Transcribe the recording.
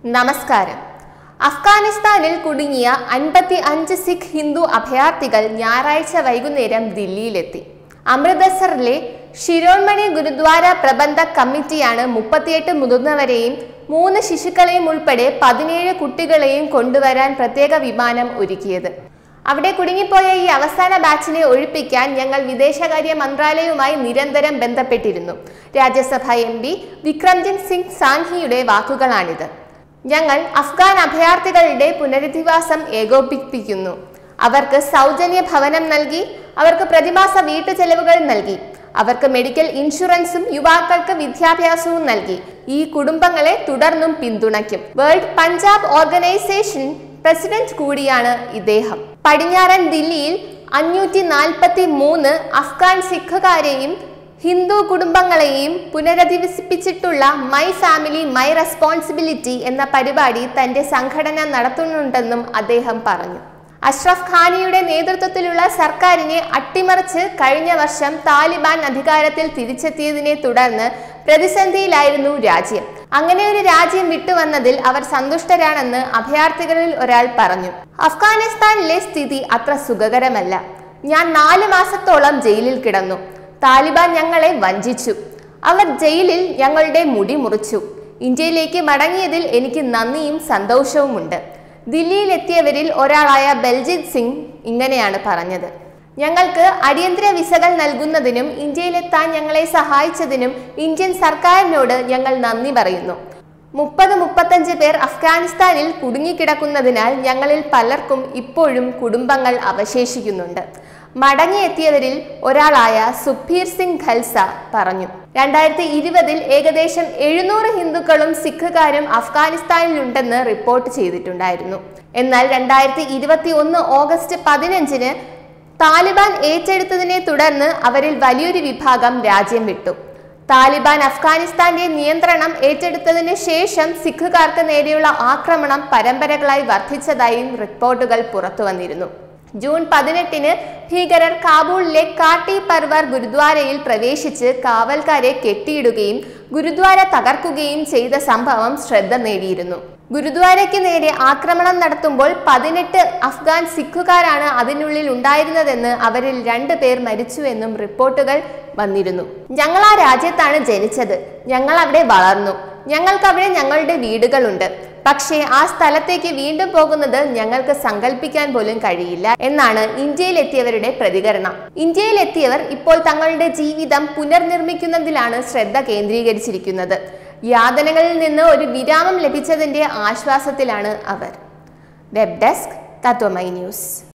നമസ്കാരം അഫ്ഗാനിസ്ഥാനിൽ കുടുങ്ങിയ അൻപത്തി അഞ്ച് സിഖ് ഹിന്ദു അഭയാർത്ഥികൾ ഞായറാഴ്ച വൈകുന്നേരം ദില്ലിയിലെത്തി അമൃതസറിലെ ശിരോൺമണി ഗുരുദ്വാര പ്രബന്ധക് കമ്മിറ്റിയാണ് മുപ്പത്തിയെട്ട് മുതിർന്നവരെയും മൂന്ന് ശിശുക്കളെയും ഉൾപ്പെടെ പതിനേഴ് കുട്ടികളെയും കൊണ്ടുവരാൻ പ്രത്യേക വിമാനം ഒരുക്കിയത് അവിടെ കുടുങ്ങിപ്പോയ ഈ അവസാന ബാച്ചിനെ ഒഴിപ്പിക്കാൻ ഞങ്ങൾ വിദേശകാര്യ മന്ത്രാലയവുമായി നിരന്തരം ബന്ധപ്പെട്ടിരുന്നു രാജ്യസഭ എം പി വിക്രംജിത് സിംഗ് സാൻഹിയുടെ വാക്കുകളാണിത് ഞങ്ങൾ അഫ്ഗാൻ അഭയാർത്ഥികളുടെ പുനരധിവാസം ഏകോപിപ്പിക്കുന്നു അവർക്ക് സൗജന്യ ഭവനം നൽകി അവർക്ക് പ്രതിമാസ വീട്ടു ചെലവുകൾ നൽകി അവർക്ക് മെഡിക്കൽ ഇൻഷുറൻസും യുവാക്കൾക്ക് വിദ്യാഭ്യാസവും നൽകി ഈ കുടുംബങ്ങളെ തുടർന്നും പിന്തുണയ്ക്കും വേൾഡ് പഞ്ചാബ് ഓർഗനൈസേഷൻ പ്രസിഡന്റ് കൂടിയാണ് ഇദ്ദേഹം പടിഞ്ഞാറൻ ദില്ലിയിൽ അഞ്ഞൂറ്റി നാൽപ്പത്തി മൂന്ന് അഫ്ഗാൻ സിഖുകാരെയും ഹിന്ദു കുടുംബങ്ങളെയും പുനരധിവസിപ്പിച്ചിട്ടുള്ള മൈ ഫാമിലി മൈ റെസ്പോൺസിബിലിറ്റി എന്ന പരിപാടി തന്റെ സംഘടന നടത്തുന്നുണ്ടെന്നും അദ്ദേഹം പറഞ്ഞു അഷ്റഫ് ഖാനിയുടെ നേതൃത്വത്തിലുള്ള സർക്കാരിനെ അട്ടിമറിച്ച് കഴിഞ്ഞ വർഷം താലിബാൻ അധികാരത്തിൽ തിരിച്ചെത്തിയതിനെ തുടർന്ന് പ്രതിസന്ധിയിലായിരുന്നു രാജ്യം അങ്ങനെ ഒരു രാജ്യം വിട്ടുവന്നതിൽ അവർ സന്തുഷ്ടരാണെന്ന് അഭയാർത്ഥികളിൽ ഒരാൾ പറഞ്ഞു അഫ്ഗാനിസ്ഥാനിലെ സ്ഥിതി അത്ര സുഖകരമല്ല ഞാൻ നാല് മാസത്തോളം ജയിലിൽ കിടന്നു താലിബാൻ ഞങ്ങളെ വഞ്ചിച്ചു അവർ ജയിലിൽ ഞങ്ങളുടെ മുടി മുറിച്ചു ഇന്ത്യയിലേക്ക് മടങ്ങിയതിൽ എനിക്ക് നന്ദിയും സന്തോഷവുമുണ്ട് ദില്ലിയിലെത്തിയവരിൽ ഒരാളായ ബൽജിത് സിംഗ് ഇങ്ങനെയാണ് പറഞ്ഞത് ഞങ്ങൾക്ക് അടിയന്തര വിസകൾ നൽകുന്നതിനും ഇന്ത്യയിലെത്താൻ ഞങ്ങളെ സഹായിച്ചതിനും ഇന്ത്യൻ സർക്കാരിനോട് ഞങ്ങൾ നന്ദി പറയുന്നു മുപ്പത് മുപ്പത്തഞ്ച് പേർ അഫ്ഗാനിസ്ഥാനിൽ കുടുങ്ങിക്കിടക്കുന്നതിനാൽ ഞങ്ങളിൽ പലർക്കും ഇപ്പോഴും കുടുംബങ്ങൾ അവശേഷിക്കുന്നുണ്ട് മടങ്ങിയെത്തിയവരിൽ ഒരാളായ സുഖ്ബീർ സിംഗ് ഖൽസ പറഞ്ഞു രണ്ടായിരത്തി ഇരുപതിൽ ഏകദേശം എഴുന്നൂറ് ഹിന്ദുക്കളും സിഖുകാരും അഫ്ഗാനിസ്ഥാനിലുണ്ടെന്ന് റിപ്പോർട്ട് ചെയ്തിട്ടുണ്ടായിരുന്നു എന്നാൽ രണ്ടായിരത്തി ഇരുപത്തി ഒന്ന് ഓഗസ്റ്റ് പതിനഞ്ചിന് താലിബാൻ ഏറ്റെടുത്തതിനെ തുടർന്ന് അവരിൽ വലിയൊരു വിഭാഗം രാജ്യം വിട്ടു താലിബാൻ അഫ്ഗാനിസ്ഥാന്റെ നിയന്ത്രണം ഏറ്റെടുത്തതിന് ശേഷം സിഖുകാർക്ക് നേരെയുള്ള ആക്രമണം പരമ്പരകളായി വർദ്ധിച്ചതായും റിപ്പോർട്ടുകൾ പുറത്തു വന്നിരുന്നു ജൂൺ പതിനെട്ടിന് ഭീകരർ കാബൂളിലെ കാട്ടി പർവർ ഗുരുദ്വാരയിൽ പ്രവേശിച്ച് കാവൽക്കാരെ കെട്ടിയിടുകയും ഗുരുദ്വാര തകർക്കുകയും ചെയ്ത സംഭവം ശ്രദ്ധ നേടിയിരുന്നു ഗുരുദ്വാരയ്ക്ക് നേരെ ആക്രമണം നടത്തുമ്പോൾ പതിനെട്ട് അഫ്ഗാൻ സിഖുകാരാണ് അതിനുള്ളിൽ ഉണ്ടായിരുന്നതെന്ന് അവരിൽ രണ്ടു പേർ മരിച്ചുവെന്നും റിപ്പോർട്ടുകൾ വന്നിരുന്നു ഞങ്ങൾ ആ രാജ്യത്താണ് ജനിച്ചത് ഞങ്ങൾ അവിടെ വളർന്നു ഞങ്ങൾക്ക് അവിടെ ഞങ്ങളുടെ വീടുകളുണ്ട് പക്ഷേ ആ സ്ഥലത്തേക്ക് വീണ്ടും പോകുന്നത് ഞങ്ങൾക്ക് സങ്കല്പിക്കാൻ പോലും കഴിയില്ല എന്നാണ് ഇന്ത്യയിലെത്തിയവരുടെ പ്രതികരണം ഇന്ത്യയിലെത്തിയവർ ഇപ്പോൾ തങ്ങളുടെ ജീവിതം പുനർനിർമ്മിക്കുന്നതിലാണ് ശ്രദ്ധ കേന്ദ്രീകരിച്ചിരിക്കുന്നത് യാതനകളിൽ നിന്ന് ഒരു വിരാമം ലഭിച്ചതിന്റെ ആശ്വാസത്തിലാണ് അവർ വെബ് ഡെസ്ക് തത്വമൈ ന്യൂസ്